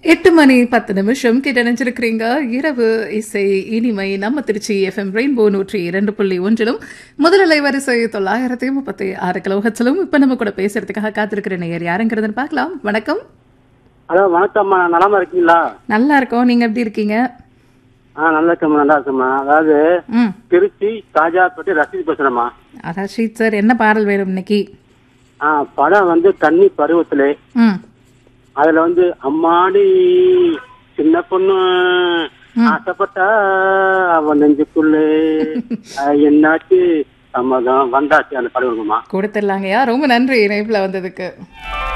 எட்டு மணி பத்து நிமிஷம் கிட்ட நினைச்சிருக்கிறீங்க இரவு இசை இனிமை நம்ம திருச்சி எஃப்எம் ரெயின்போ நூற்றி இரண்டு புள்ளி ஒன்றிலும் முதல் வரிசை தொள்ளாயிரத்தி முப்பத்தி ஆறு கிலோஹட்ஸிலும் இப்ப நம்ம கூட பேசுறதுக்காக காத்திருக்கிற நேயர் யாருங்கிறதுன்னு பார்க்கலாம் வணக்கம் ஹலோ வணக்கம்மா நலமா இருக்கீங்களா நல்லா இருக்கோம் நீங்க எப்படி இருக்கீங்க ஆ நல்லா இருக்கம்மா நல்லா இருக்கம்மா அதாவது ம் திருச்சி காஜாப்பேட்டை ரசீது பேசுறேம்மா ரஷீத் சார் என்ன பாடல் வேணும் இன்னைக்கு ஆ படம் வந்து கன்னி பருவத்திலே ம் அதுல வந்து அம்மாடி சின்ன பொண்ணு ஆசைப்பட்டா அவன் நெஞ்சுக்குள்ளே ஆ, என்னாச்சு சம்மதம் வந்தாச்சு அந்த படம் இருக்குமா கொடுத்துடலாங்கய்யா ரொம்ப நன்றி இணைப்புல வந்ததுக்கு